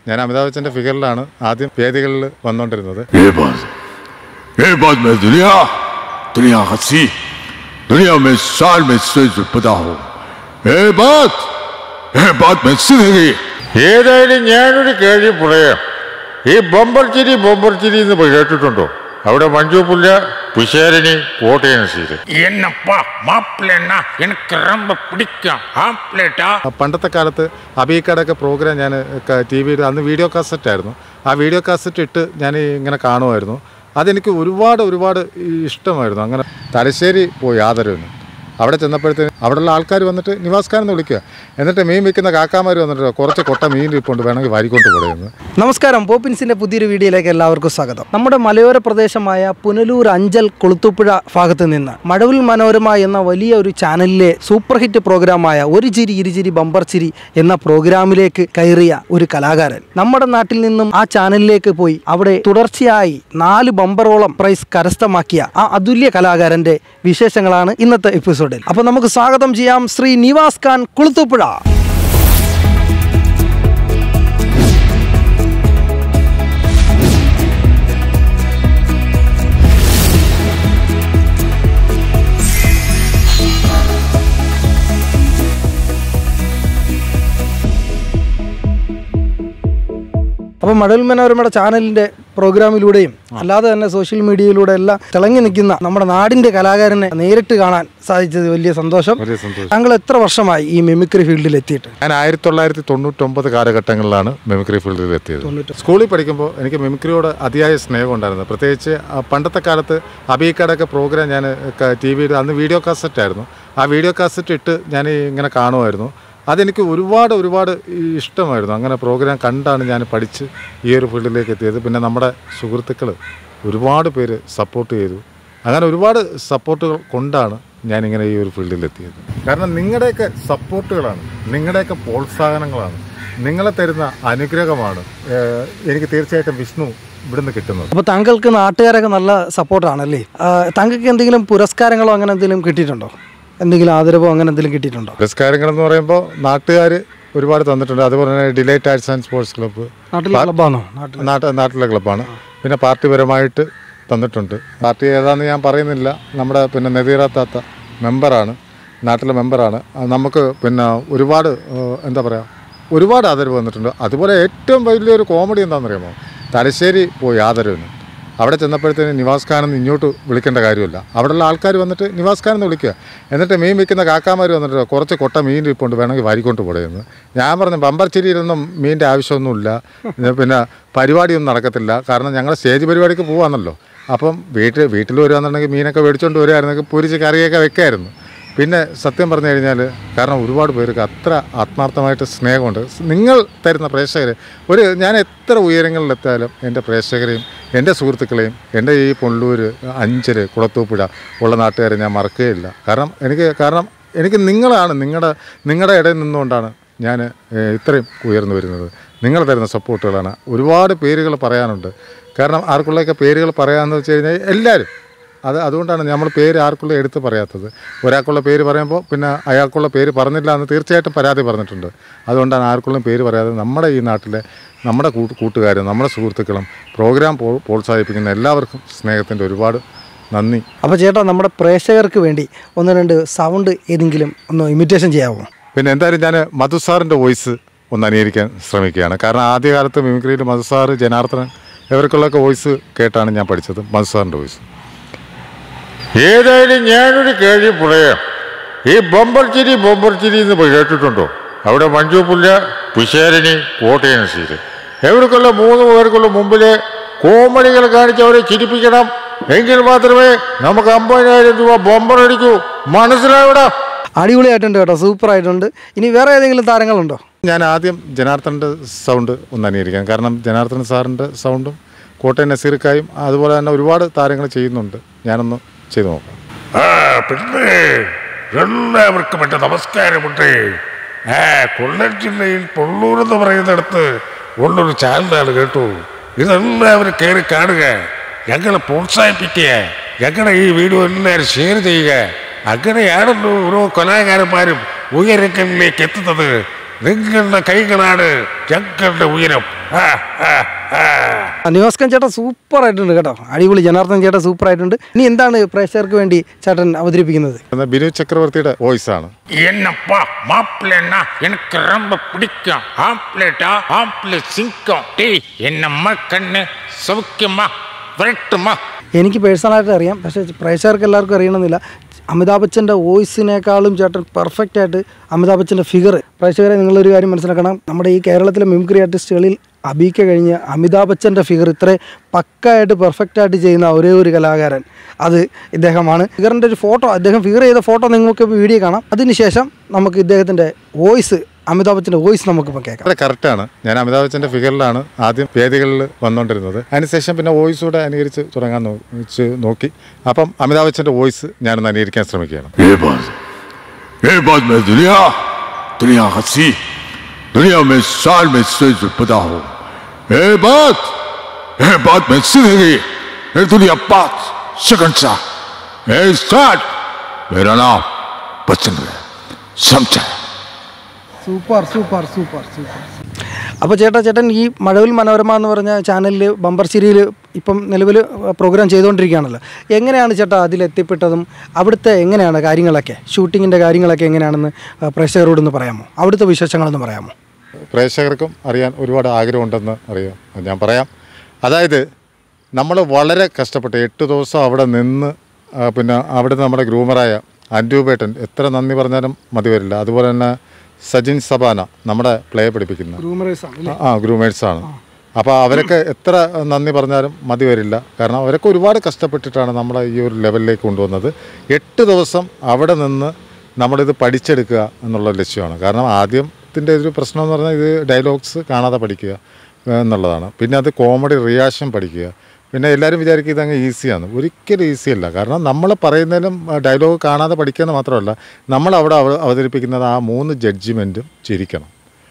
ഞാൻ അമിതാഭ് ബച്ചൻ്റെ ഫിഗറിലാണ് ആദ്യം വേദികളിൽ വന്നുകൊണ്ടിരുന്നത് ये बात ये बात मैं दुनिया दुनिया हंसी दुनिया में साल में से जो पता हो ये बात ये बात मैं सुनेगी ഏതായാലും ഞാനൊരു കാര്യം പറയാം ഈ ബമ്പർ ചിരി ബമ്പർ ചിരി എന്ന് കേട്ടിട്ടുണ്ടോ അവിടെ മഞ്ജു പുല്ല പിശാരണി കോട്ടയം സീര് என்னப்பா மாப்பிள்ளைன்னா எனக்கு ரொம்ப பிடிக்கும் ஆம்ப்லேட்டா ആ പണ്ടത്തെ കാലത്ത് അബീക്കടൊക്കെ പ്രോഗ്രാം ഞാൻ ടി വിയിൽ അന്ന് വീഡിയോ കാസറ്റ് ആയിരുന്നു ആ വീഡിയോ കാസറ്റ് ഇട്ട് ഞാൻ ഇങ്ങനെ കാണുമായിരുന്നു അതെനിക്ക് ഒരുപാട് ഒരുപാട് ഇഷ്ടമായിരുന്നു അങ്ങനെ തലശ്ശേരി പോയി ആദരവിന് അവിടെ ചെന്നപ്പോഴത്തേന് അവിടെയുള്ള ആൾക്കാർ വന്നിട്ട് നിവാസ്കാരം എന്ന് വിളിക്കുക എന്നിട്ട് മീൻ വിൽക്കുന്ന കാക്കാമാർ വന്നിട്ട് കുറച്ച് കൊട്ട മീൻ ഇരിപ്പുണ്ട് വേണമെങ്കിൽ വാരിക്കൊണ്ട് പോടെയെന്ന് നമസ്കാരം പോപ്പിൻസിന്റെ പുതിയൊരു വീഡിയോയിലേക്ക് എല്ലാവർക്കും സ്വാഗതം നമ്മുടെ മലയോര പ്രദേശമായ പുനലൂർ അഞ്ചൽ കൊളുത്തുപുഴ ഭാഗത്ത് നിന്ന് മഴവിൽ മനോരമ എന്ന വലിയ ഒരു ചാനലിലെ സൂപ്പർ ഹിറ്റ് പ്രോഗ്രാമായ ഒരു ചിരി ഇരുചിരി ബമ്പർ ചിരി എന്ന പ്രോഗ്രാമിലേക്ക് കയറിയ ഒരു കലാകാരൻ നമ്മുടെ നാട്ടിൽ നിന്നും ആ ചാനലിലേക്ക് പോയി അവിടെ തുടർച്ചയായി നാല് ബമ്പറോളം പ്രൈസ് കരസ്ഥമാക്കിയ ആ അതുല്യ കലാകാരന്റെ വിശേഷങ്ങളാണ് ഇന്നത്തെ എപ്പിസോഡിൽ അപ്പോൾ നമുക്ക് സ്വാഗതം ചെയ്യാം ശ്രീ നിവാസ് ഖാൻ കൊളുത്തുപുഴ അപ്പോൾ മടൽ മനോരമയുടെ ചാനലിന്റെ പ്രോഗ്രാമിലൂടെയും അല്ലാതെ തന്നെ സോഷ്യൽ മീഡിയയിലൂടെ എല്ലാം തിളങ്ങി നിൽക്കുന്ന നമ്മുടെ നാടിന്റെ കലാകാരനെ നേരിട്ട് കാണാൻ സാധിച്ചത് വലിയ സന്തോഷം വലിയ സന്തോഷം താങ്കൾ എത്ര വർഷമായി ഈ മിമിക്രി ഫീൽഡിൽ എത്തിയിട്ട് ഞാൻ ആയിരത്തി തൊള്ളായിരത്തി തൊണ്ണൂറ്റൊമ്പത് കാലഘട്ടങ്ങളിലാണ് മിമിക്രി ഫീൽഡിൽ എത്തിയത് സ്കൂളിൽ പഠിക്കുമ്പോൾ എനിക്ക് മിമിക്രിയോട് അതിയായ സ്നേഹം ഉണ്ടായിരുന്നു പ്രത്യേകിച്ച് ആ പണ്ടത്തെ കാലത്ത് അബീക്കടൊക്കെ പ്രോഗ്രാം ഞാൻ ടി വിയിൽ അന്ന് വീഡിയോ കാസറ്റ് ആയിരുന്നു ആ വീഡിയോ കാസറ്റ് ഇട്ട് ഞാൻ ഇങ്ങനെ കാണുമായിരുന്നു അതെനിക്ക് ഒരുപാട് ഒരുപാട് ഇഷ്ടമായിരുന്നു അങ്ങനെ പ്രോഗ്രാം കണ്ടാണ് ഞാൻ പഠിച്ച് ഈ ഒരു ഫീൽഡിലേക്ക് എത്തിയത് പിന്നെ നമ്മുടെ സുഹൃത്തുക്കൾ ഒരുപാട് പേര് സപ്പോർട്ട് ചെയ്തു അങ്ങനെ ഒരുപാട് സപ്പോർട്ടുകൾ കൊണ്ടാണ് ഞാനിങ്ങനെ ഈ ഒരു ഫീൽഡിൽ എത്തിയത് കാരണം നിങ്ങളുടെയൊക്കെ സപ്പോർട്ടുകളാണ് നിങ്ങളുടെയൊക്കെ പ്രോത്സാഹനങ്ങളാണ് നിങ്ങളെ തരുന്ന അനുഗ്രഹമാണ് ഏഹ്, എനിക്ക് തീർച്ചയായിട്ടും വിഷ്ണു ഇവിടുന്ന് കിട്ടുന്നത് അപ്പോൾ താങ്കൾക്ക് നാട്ടുകാരൊക്കെ നല്ല സപ്പോർട്ടാണല്ലേ ആ, താങ്കൾക്ക് എന്തെങ്കിലും പുരസ്കാരങ്ങളോ അങ്ങനെ എന്തെങ്കിലും കിട്ടിയിട്ടുണ്ടോ എന്തെങ്കിലും ആദരവോ അങ്ങനെ എന്തെങ്കിലും കിട്ടിയിട്ടുണ്ടോ പുരസ്കാരങ്ങൾ എന്ന് പറയുമ്പോൾ നാട്ടുകാർ ഒരുപാട് തന്നിട്ടുണ്ട് അതുപോലെ തന്നെ Delight Arts and Sports Club നാട്ടിലെ ക്ലബ്ബാണോ നാട്ടിൽ നാട്ട് നാട്ടിലെ ക്ലബ്ബാണ് പിന്നെ പാർട്ടിപരമായിട്ട് തന്നിട്ടുണ്ട് പാർട്ടി ഏതാണെന്ന് ഞാൻ പറയുന്നില്ല നമ്മുടെ പിന്നെ നദീറാത്താത്ത മെമ്പറാണ് നാട്ടിലെ മെമ്പറാണ് അത് നമുക്ക് പിന്നെ ഒരുപാട് ഏഹ്, എന്താ പറയുക ഒരുപാട് ആദരവ് വന്നിട്ടുണ്ട് അതുപോലെ ഏറ്റവും വലിയൊരു കോമഡി എന്താണെന്നറിയാമോ തലശ്ശേരി പോയി ആദരവിന് അവിടെ ചെന്നപ്പോഴത്തേന് നിവാസ് ഖാൻ എന്ന് ഇങ്ങോട്ട് വിളിക്കേണ്ട കാര്യമില്ല അവിടെയുള്ള ആൾക്കാർ വന്നിട്ട് നിവാസ് ഖാൻ എന്ന് വിളിക്കുക എന്നിട്ട് മീൻ വിൽക്കുന്ന കാക്കാമാർ വന്നിട്ട് കുറച്ച് കൊട്ട മീൻ ഇരിപ്പുണ്ട് വേണമെങ്കിൽ വാരിക്കൊണ്ട് പോടെയെന്ന് ഞാൻ പറഞ്ഞു ബമ്പർച്ചിരിയിലൊന്നും മീനിൻ്റെ ആവശ്യമൊന്നുമില്ല ഇത് പിന്നെ പരിപാടിയൊന്നും നടക്കത്തില്ല കാരണം ഞങ്ങൾ സ്റ്റേജ് പരിപാടിക്ക് പോവാന്നല്ലോ അപ്പം വീട്ടിൽ വീട്ടിൽ വരുവാന്നുണ്ടെങ്കിൽ മീനൊക്കെ മേടിച്ചുകൊണ്ട് വരുമായിരുന്നെങ്കിൽ പൊരിച്ച് കറിയൊക്കെ വെക്കായിരുന്നു പിന്നെ സത്യം പറഞ്ഞു കഴിഞ്ഞാൽ കാരണം ഒരുപാട് പേർക്ക് അത്ര ആത്മാർത്ഥമായിട്ട് സ്നേഹമുണ്ട് നിങ്ങൾ തരുന്ന പ്രേക്ഷകർ ഒരു ഞാൻ എത്ര ഉയരങ്ങളിലെത്താലും എൻ്റെ പ്രേക്ഷകരെയും എൻ്റെ സുഹൃത്തുക്കളെയും എൻ്റെ ഈ പൊള്ളൂർ അഞ്ചല് കുളത്തൂപ്പുഴ ഉള്ള നാട്ടുകാരെ ഞാൻ മറക്കുകയില്ല കാരണം എനിക്ക് കാരണം എനിക്ക് നിങ്ങളാണ് നിങ്ങളുടെ നിങ്ങളുടെ ഇടയിൽ നിന്നുകൊണ്ടാണ് ഞാൻ ഏഹ്, ഇത്രയും ഉയർന്നു വരുന്നത് നിങ്ങൾ തരുന്ന സപ്പോർട്ടുകളാണ് ഒരുപാട് പേരുകൾ പറയാനുണ്ട് കാരണം ആർക്കുള്ളൊക്കെ പേരുകൾ പറയാമെന്ന് വെച്ച് കഴിഞ്ഞാൽ എല്ലാവരും അത് അതുകൊണ്ടാണ് നമ്മൾ പേര് ആർക്കുള്ള എടുത്ത് പറയാത്തത് ഒരാൾക്കുള്ള പേര് പറയുമ്പോൾ പിന്നെ അയാൾക്കുള്ള പേര് പറഞ്ഞില്ല എന്ന് തീർച്ചയായിട്ടും പരാതി പറഞ്ഞിട്ടുണ്ട് അതുകൊണ്ടാണ് ആർക്കുള്ള പേര് പറയാതെ നമ്മുടെ ഈ നാട്ടിലെ നമ്മുടെ കൂട്ട് കൂട്ടുകാരും നമ്മുടെ സുഹൃത്തുക്കളും പ്രോഗ്രാം പോ- പ്രോത്സാഹിപ്പിക്കുന്ന എല്ലാവർക്കും സ്നേഹത്തിൻ്റെ ഒരുപാട് നന്ദി അപ്പോൾ ചേട്ടാ നമ്മുടെ പ്രേക്ഷകർക്ക് വേണ്ടി ഒന്ന് രണ്ട് സൗണ്ട് ഏതെങ്കിലും ഒന്ന് ഇമിറ്റേഷൻ ചെയ്യാമോ പിന്നെ എന്തായാലും ഞാൻ മധുസാറിൻ്റെ വോയിസ് ഒന്ന് അനുകരിക്കാൻ ശ്രമിക്കുകയാണ് കാരണം ആദ്യകാലത്ത് മിമിക്രിയിൽ മധുസാറ് ജനാർദ്ദനൻ ഇവർക്കുള്ളൊക്കെ വോയിസ് കേട്ടാണ് ഞാൻ പഠിച്ചത് മധുസാറിൻ്റെ വോയിസ് ഏതായാലും ഞാനൊരു കാര്യം പറയാം ഈ ബമ്പർ ചിരി ബമ്പർ ചിരി എന്ന് കേട്ടിട്ടുണ്ടോ അവിടെ മഞ്ജു പുല്ല പിശാരണി കോട്ടയം സീര് എവർക്കുള്ള മൂന്ന് പേർക്കുള്ള മുമ്പില് കോമഡികൾ കാണിച്ച് അവരെ ചിരിപ്പിക്കണം എങ്കിൽ മാത്രമേ നമുക്ക് അമ്പതിനായിരം രൂപ ബമ്പർ അടിക്കൂ മനസ്സിലാവിടാ അടിപൊളിയായിട്ടുണ്ട് കേട്ടോ സൂപ്പർ ആയിട്ടുണ്ട് ഇനി വേറെ ഏതെങ്കിലും താരങ്ങളുണ്ടോ ഞാൻ ആദ്യം ജനാർദ്ദൻ്റെ സൗണ്ട് ഒന്ന് അനുകരിക്കാം കാരണം ജനാർദ്ദൻ സാറിൻ്റെ സൗണ്ടും കോട്ടയം നസീർക്കായും അതുപോലെ തന്നെ ഒരുപാട് താരങ്ങൾ ചെയ്യുന്നുണ്ട് ഞാനൊന്ന് ചെയ്തു നോക്കാം ആ പിന്നെ എല്ലാവർക്കും എൻ്റെ നമസ്കാരമുണ്ട് ആ കൊല്ലം ജില്ലയിൽ പൊള്ളൂർ എന്ന് പറയുന്നിടത്ത് ഉള്ളൊരു ചാനലാണ് കേട്ടു ഇതെല്ലാവരും കയറി കാണുക ഞങ്ങളെ പ്രോത്സാഹിപ്പിക്കുക ഞങ്ങളുടെ ഈ വീഡിയോ എല്ലാവരും ഷെയർ ചെയ്യുക അങ്ങനെയാണല്ലോ ഓരോ കലാകാരന്മാരും ഉയരങ്ങളിലേക്ക് എത്തുന്നത് നിങ്ങളുടെ കൈകളാണ് ഞങ്ങളുടെ ഉയരം ആ, ആ, ആ. നിവാസ്കൻ ചേട്ടൻ സൂപ്പർ ആയിട്ടുണ്ട് കേട്ടോ അടിപൊളി ജനാർദ്ദൻ ചേട്ടൻ സൂപ്പർ ആയിട്ടുണ്ട് ഇനി എന്താണ് പ്രേക്ഷകർക്ക് വേണ്ടി ചേട്ടൻ അവതരിപ്പിക്കുന്നത് എന്ന ബിനു ചക്രവർത്തിയുടെ വോയിസ് ആണ് என்னப்பா மாப்பிள்ளன்னா எனக்கு ரொம்ப பிடிக்கும் ஆம்ப்லேட்டா ஆம்ப்லேட் சிங்கம் டேய் என்னம்மா கண்ணு சௌக்கியமா விரட்டுமா എനിക്ക് പേഴ്സണലായിട്ട് അറിയാം പക്ഷേ പ്രേക്ഷകർക്ക് എല്ലാവർക്കും അറിയണമെന്നില്ല അമിതാഭ് ബച്ചൻ്റെ വോയിസിനേക്കാളും ചേട്ടൻ പെർഫെക്റ്റ് ആയിട്ട് അമിതാഭ് ബച്ചൻ്റെ ഫിഗർ പ്രേക്ഷകരെ നിങ്ങളൊരു കാര്യം മനസ്സിലാക്കണം നമ്മുടെ ഈ കേരളത്തിലെ മിമിക്രി ആർട്ടിസ്റ്റുകളിൽ അഭിക്ക് കഴിഞ്ഞ് അമിതാഭ് ബച്ചൻ്റെ ഫിഗർ ഇത്ര പക്കായിട്ട് പെർഫെക്റ്റ് ആയിട്ട് ചെയ്യുന്ന ഒരേ ഒരു കലാകാരൻ അത് ഇദ്ദേഹമാണ് ഫിഗറിൻ്റെ ഒരു ഫോട്ടോ അദ്ദേഹം ഫിഗർ ചെയ്ത ഫോട്ടോ നിങ്ങൾക്ക് വീഡിയോ കാണാം അതിനുശേഷം നമുക്ക് ഇദ്ദേഹത്തിൻ്റെ വോയിസ് അമിതാഭ് ബച്ചൻ്റെ വോയിസ് നമുക്കിപ്പോൾ കേൾക്കാം വളരെ കറക്റ്റാണ് ഞാൻ അമിതാഭ് ബച്ചൻ്റെ ഫിഗറിലാണ് ആദ്യം വേദികളിൽ വന്നുകൊണ്ടിരുന്നത് അതിനുശേഷം പിന്നെ വോയിസ് കൂടെ അനുകരിച്ച് തുടങ്ങാൻ നോ- വെച്ച് നോക്കി അപ്പം അമിതാഭ് ബച്ചൻ്റെ വോയിസ് ഞാനൊന്ന് അനുകരിക്കാൻ ശ്രമിക്കുകയാണ് ये बात ये बात मैं दुनिया दुनिया हंसी दुनिया में साल में से जो पैदा हो ये बात ये बात मैं जिंदगी ये दुनिया बात सकन सा ये स्टार्ट मेरा नाम बच्चन है समझा സൂപ്പർ സൂപ്പർ സൂപ്പർ സൂപ്പർ അപ്പോൾ ചേട്ടാ ചേട്ടൻ ഈ മഴവിൽ മനോരമ എന്ന് പറഞ്ഞ ചാനലിൽ ബമ്പർ ചിരിയിൽ ഇപ്പം നിലവിൽ പ്രോഗ്രാം ചെയ്തുകൊണ്ടിരിക്കുകയാണല്ലോ എങ്ങനെയാണ് ചേട്ടാ അതിലെത്തിപ്പെട്ടതും അവിടുത്തെ എങ്ങനെയാണ് കാര്യങ്ങളൊക്കെ ഷൂട്ടിങ്ങിൻ്റെ കാര്യങ്ങളൊക്കെ എങ്ങനെയാണെന്ന് ആ, പ്രേക്ഷകരോടൊന്ന് പറയാമോ അവിടുത്തെ വിശേഷങ്ങളൊന്ന് പറയാമോ പ്രേക്ഷകർക്കും അറിയാൻ ഒരുപാട് ആഗ്രഹമുണ്ടെന്ന് അറിയാം അത് ഞാൻ പറയാം അതായത് നമ്മൾ വളരെ കഷ്ടപ്പെട്ട് എട്ട് ദിവസം അവിടെ നിന്ന് ആ, പിന്നെ അവിടുന്ന് നമ്മുടെ ഗ്രൂമറായ അൻഡ്യൂബേട്ടൻ എത്ര നന്ദി പറഞ്ഞാലും മതി വരില്ല അതുപോലെ തന്നെ സജിൻ സബാന നമ്മുടെ പ്ലേ പഠിപ്പിക്കുന്ന ആ ഗ്രൂമേഴ്സാണ് അപ്പോൾ അവരൊക്കെ എത്ര നന്ദി പറഞ്ഞാലും മതി വരില്ല കാരണം അവരൊക്കെ ഒരുപാട് കഷ്ടപ്പെട്ടിട്ടാണ് നമ്മളെ ഈ ഒരു ലെവലിലേക്ക് കൊണ്ടുവന്നത് എട്ട് ദിവസം അവിടെ നിന്ന് നമ്മളിത് പഠിച്ചെടുക്കുക എന്നുള്ള ലക്ഷ്യമാണ് കാരണം ആദ്യത്തിൻ്റെ ഒരു പ്രശ്നം എന്ന് പറഞ്ഞാൽ ഇത് ഡയലോഗ്സ് കാണാതെ പഠിക്കുക ഏഹ് എന്നുള്ളതാണ് പിന്നെ അത് കോമഡി റിയാക്ഷൻ പഠിക്കുക പിന്നെ എല്ലാവരും വിചാരിക്കും ഇതങ്ങ് ഈസിയാണ് ഒരിക്കലും ഈസി അല്ല കാരണം നമ്മൾ പറയുന്നതിലും ഡയലോഗ് കാണാതെ പഠിക്കുക മാത്രമല്ല നമ്മൾ അവിടെ അവ- അവതരിപ്പിക്കുന്നത് ആ മൂന്ന് ജഡ്ജിമെൻറ്റും ചിരിക്കണം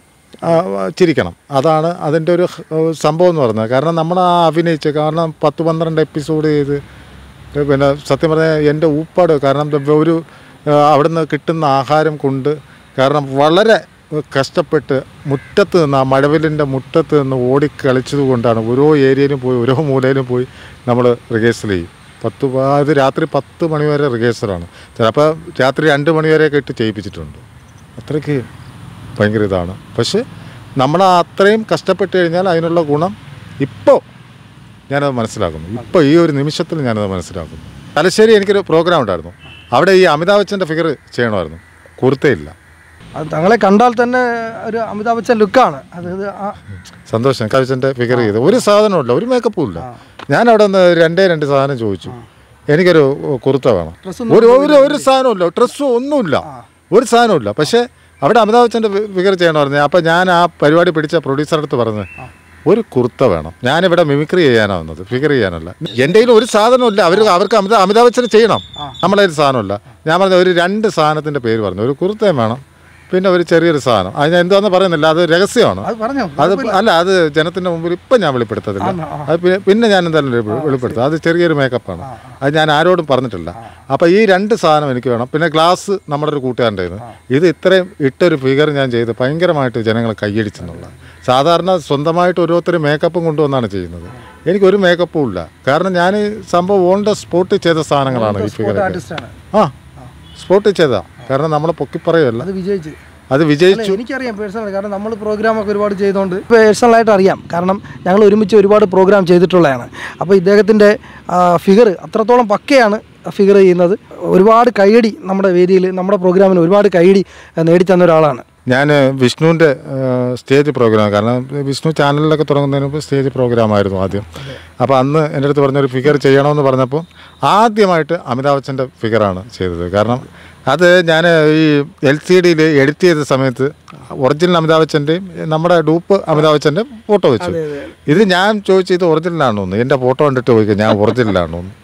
ആ, ചിരിക്കണം അതാണ് അതിൻ്റെ ഒരു ഹ- സംഭവം എന്ന് പറയുന്നത് കാരണം നമ്മൾ ആ അഭിനയിച്ച് കാരണം പത്ത് പന്ത്രണ്ട് എപ്പിസോഡ് ചെയ്ത് പിന്നെ സത്യം പറഞ്ഞാൽ എൻ്റെ ഊപ്പാട് കാരണം ഇത് ഒരു ആ, അവിടുന്ന് കിട്ടുന്ന ആഹാരം കൊണ്ട് കാരണം വളരെ കഷ്ടപ്പെട്ട് മുറ്റത്ത് നിന്ന് ആ മഴവിലിൻ്റെ മുറ്റത്ത് നിന്ന് ഓടി കളിച്ചത് കൊണ്ടാണ് ഓരോ ഏരിയയിലും പോയി ഓരോ മൂലയിലും പോയി നമ്മൾ റിഹേഴ്സൽ ചെയ്യും പത്ത് പ- അത് രാത്രി പത്ത് മണി വരെ റിഹേഴ്സലാണ് ചിലപ്പോൾ രാത്രി രണ്ട് മണി വരെയൊക്കെ ഇട്ട് ചെയ്യിപ്പിച്ചിട്ടുണ്ട് അത്രയ്ക്ക് ഭയങ്കര ഇതാണ് പക്ഷെ നമ്മൾ അത്രയും കഷ്ടപ്പെട്ട് കഴിഞ്ഞാൽ അതിനുള്ള ഗുണം ഇപ്പോൾ ഞാനത് മനസ്സിലാക്കുന്നു ഇപ്പോൾ ഈ ഒരു നിമിഷത്തിൽ ഞാനത് മനസ്സിലാക്കുന്നു തലശ്ശേരി എനിക്കൊരു പ്രോഗ്രാം ഉണ്ടായിരുന്നു അവിടെ ഈ അമിതാഭ് ബച്ചൻ്റെ ഫിഗർ ചെയ്യണമായിരുന്നു കുർത്തയില്ല അത് തങ്ങളെ കണ്ടാൽ തന്നെ ഒരു അമിതാഭ് ബച്ചൻ ലുക്കാണ് അതായത് ആ സന്തോഷം കവിച്ചൻ്റെ ഫിഗർ ചെയ്ത് ഒരു സാധനമില്ല ഒരു മേക്കപ്പും ഇല്ല ഞാൻ അവിടെ നിന്ന് രണ്ടേ രണ്ട് സാധനം ചോദിച്ചു എനിക്കൊരു കുർത്ത വേണം ഒരു ഒരു ഒരു സാധനമില്ല ഡ്രസ്സും ഒന്നുമില്ല ഒരു സാധനമില്ല പക്ഷേ അവിടെ അമിതാഭ് ബച്ചൻ്റെ ഫിഗർ ചെയ്യണമായിരുന്നു അപ്പം ഞാൻ ആ പരിപാടി പിടിച്ച പ്രൊഡ്യൂസറുടെ അടുത്ത് പറഞ്ഞത് ഒരു കുർത്ത വേണം ഞാനിവിടെ മിമിക്രി ചെയ്യാനാണ് വന്നത് ഫിഗർ ചെയ്യാനല്ല എൻ്റെ കയ്യിൽ ഒരു സാധനമില്ല അവർ അവർക്ക് അമിത അമിതാഭ് ബച്ചന് ചെയ്യണം നമ്മളെ ഒരു സാധനമില്ല ഞാൻ പറഞ്ഞ ഒരു രണ്ട് സാധനത്തിൻ്റെ പേര് പറഞ്ഞു ഒരു കുർത്തയും വേണം പിന്നെ ഒരു ചെറിയൊരു സാധനം അത് ഞാൻ എന്താണെന്ന് പറയുന്നില്ല അത് രഹസ്യമാണ് അത് പറഞ്ഞോ അത് അല്ല അത് ജനത്തിന്റെ മുമ്പിൽ ഇപ്പം ഞാൻ വെളിപ്പെടുത്തത്തില്ല അത് പിന്നെ- പിന്നെ ഞാൻ എന്തായാലും വെളി- വെളിപ്പെടുത്തും അത് ചെറിയൊരു മേക്കപ്പാണ് അത് ഞാൻ ആരോടും പറഞ്ഞിട്ടില്ല അപ്പോൾ ഈ രണ്ട് സാധനം എനിക്ക് വേണം പിന്നെ ഗ്ലാസ് നമ്മുടെ ഒരു കൂട്ടുകാരൻ്റെ കയ്യിൽ നിന്ന്. ഇത് ഇത്രയും ഇട്ടൊരു ഫിഗർ ഞാൻ ചെയ്ത് ഭയങ്കരമായിട്ട് ജനങ്ങൾ കൈയടിച്ചെന്നുള്ള സാധാരണ സ്വന്തമായിട്ട് ഓരോരുത്തർ മേക്കപ്പും കൊണ്ടുവന്നാണ് ചെയ്യുന്നത് എനിക്കൊരു മേക്കപ്പും ഇല്ല കാരണം ഞാൻ ഈ സംഭവം ഓൺ ദ സ്പോട്ടിൽ ചെയ്ത സാധനങ്ങളാണ് ഈ ഫിഗർ ആർട്ടിസ്റ്റാണ് ആ സ്പോട്ടിൽ ചെയ്താ കാരണം നമ്മളെ പൊക്കിപ്പറയല്ല അത് വിജയിച്ച് അത് വിജയിച്ചു അല്ല, എനിക്കറിയാം പേഴ്സണൽ കാരണം നമ്മൾ പ്രോഗ്രാമൊക്കെ ഒരുപാട് ചെയ്തുകൊണ്ട് പേഴ്സണലായിട്ട് അറിയാം കാരണം ഞങ്ങൾ ഒരുമിച്ച് ഒരുപാട് പ്രോഗ്രാം ചെയ്തിട്ടുള്ളതാണ് അപ്പോൾ ഇദ്ദേഹത്തിൻ്റെ ഫിഗർ അത്രത്തോളം പക്കയാണ് ഫിഗർ ചെയ്യുന്നത് ഒരുപാട് കൈയടി നമ്മുടെ വേദിയിൽ നമ്മുടെ പ്രോഗ്രാമിന് ഒരുപാട് കൈയടി ആ, നേടിത്തന്ന ഒരാളാണ് ഞാൻ വിഷ്ണുവിൻ്റെ സ്റ്റേജ് പ്രോഗ്രാം കാരണം വിഷ്ണു ചാനലിലൊക്കെ തുടങ്ങുന്നതിന് മുമ്പ് സ്റ്റേജ് പ്രോഗ്രാം ആയിരുന്നു ആദ്യം അപ്പോൾ അന്ന് എൻ്റെ അടുത്ത് പറഞ്ഞൊരു ഫിഗർ ചെയ്യണമെന്ന് പറഞ്ഞപ്പോൾ ആദ്യമായിട്ട് അമിതാഭ് ബച്ചൻ്റെ ഫിഗറാണ് ചെയ്തത് കാരണം അത് ഞാൻ ഈ എൽ സി ഡിയിൽ എഡിറ്റ് ചെയ്ത സമയത്ത് ഒറിജിനൽ അമിതാഭ് ബച്ചൻ്റെയും നമ്മുടെ ഡൂപ്പ് അമിതാഭ് ബച്ചൻ്റെ ഫോട്ടോ വെച്ചു ഇത് ഞാൻ ചോദിച്ചു ഇത് ഒറിജിനലാണോ എന്ന് എൻ്റെ ഫോട്ടോ കണ്ടിട്ട് ചോദിക്കുക ഞാൻ ഒറിജിനലാണോ എന്ന്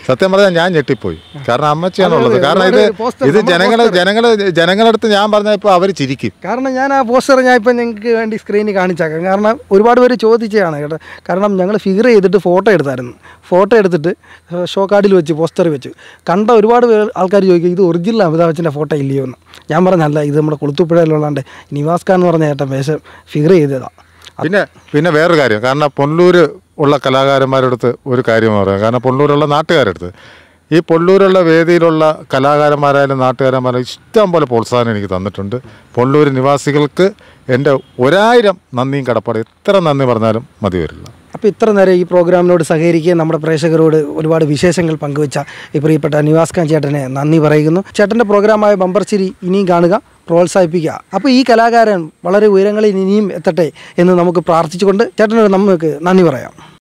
സത്യം പറഞ്ഞാൽ ഞാൻ ഞെട്ടിപ്പോയി കാരണം അമ്മച്ചിയാണുള്ളത് അതെ, കാരണം ഇത് ഒരുപാട് പോസ്റ്റർ, ഇത് നമ്മൾ ജനങ്ങൾ പോസ്റ്റർ. ജനങ്ങൾ ജനങ്ങളടുത്ത് ഞാൻ പറഞ്ഞാൽ ഇപ്പോൾ അവർ ചിരിക്കും കാരണം ഞാൻ ആ പോസ്റ്റർ ഞാൻ ഇപ്പം നിങ്ങൾക്ക് വേണ്ടി സ്ക്രീനിൽ കാണിച്ചേക്കാം കാരണം ഒരുപാട് പേര് ചോദിച്ചതാണ് കേട്ടോ കാരണം ഞങ്ങൾ ഫിഗർ ചെയ്തിട്ട് ഫോട്ടോ എടുത്തായിരുന്നു ഫോട്ടോ എടുത്തിട്ട് ഷോ കാർഡിൽ വെച്ച് പോസ്റ്റർ വെച്ച് കണ്ട ഒരുപാട് പേർ ആൾക്കാർ ചോദിക്കും ഇത് ഒറിജിനൽ അമിതാഭ് ഫോട്ടോ ഇല്ലയോ എന്ന് ഞാൻ പറഞ്ഞല്ല ഇത് നമ്മുടെ കുളുത്തുപ്പുഴയിലുള്ളാണ്ട് നിവാസ് ഖാൻ എന്ന് പറഞ്ഞ ഏട്ടൻ വേഷം ഫിഗർ ചെയ്തതാണ് പിന്നെ പിന്നെ വേറൊരു കാര്യം കാരണം പൊള്ളൂര് ഉള്ള കലാകാരന്മാരുടെ അടുത്ത് ഒരു കാര്യം പറയാം കാരണം പൊള്ളൂരുള്ള നാട്ടുകാരുടെ അടുത്ത് ഈ പൊള്ളൂരുള്ള വേദിയിലുള്ള കലാകാരന്മാരായാലും നാട്ടുകാരന്മാരായാലും ഇഷ്ടം പോലെ പ്രോത്സാഹനം എനിക്ക് തന്നിട്ടുണ്ട് പൊള്ളൂർ നിവാസികൾക്ക് എൻ്റെ ഒരായിരം നന്ദിയും കടപ്പാട് എത്ര നന്ദി പറഞ്ഞാലും മതി വരില്ല അപ്പോൾ ഇത്ര നേരം ഈ പ്രോഗ്രാമിനോട് സഹകരിക്കുകയും നമ്മുടെ പ്രേക്ഷകരോട് ഒരുപാട് വിശേഷങ്ങൾ പങ്കുവച്ച ഈ പ്രിയപ്പെട്ട നിവാസ് ഖാൻ ചേട്ടനെ നന്ദി പറയുന്നു ചേട്ടൻ്റെ പ്രോഗ്രാമായ ബമ്പർച്ചിരി ഇനിയും കാണുക പ്രോത്സാഹിപ്പിക്കുക അപ്പോൾ ഈ കലാകാരൻ വളരെ ഉയരങ്ങളിൽ ഇനിയും എത്തട്ടെ എന്ന് നമുക്ക് പ്രാർത്ഥിച്ചുകൊണ്ട് ചേട്ടനോട് നമുക്ക് നന്ദി പറയാം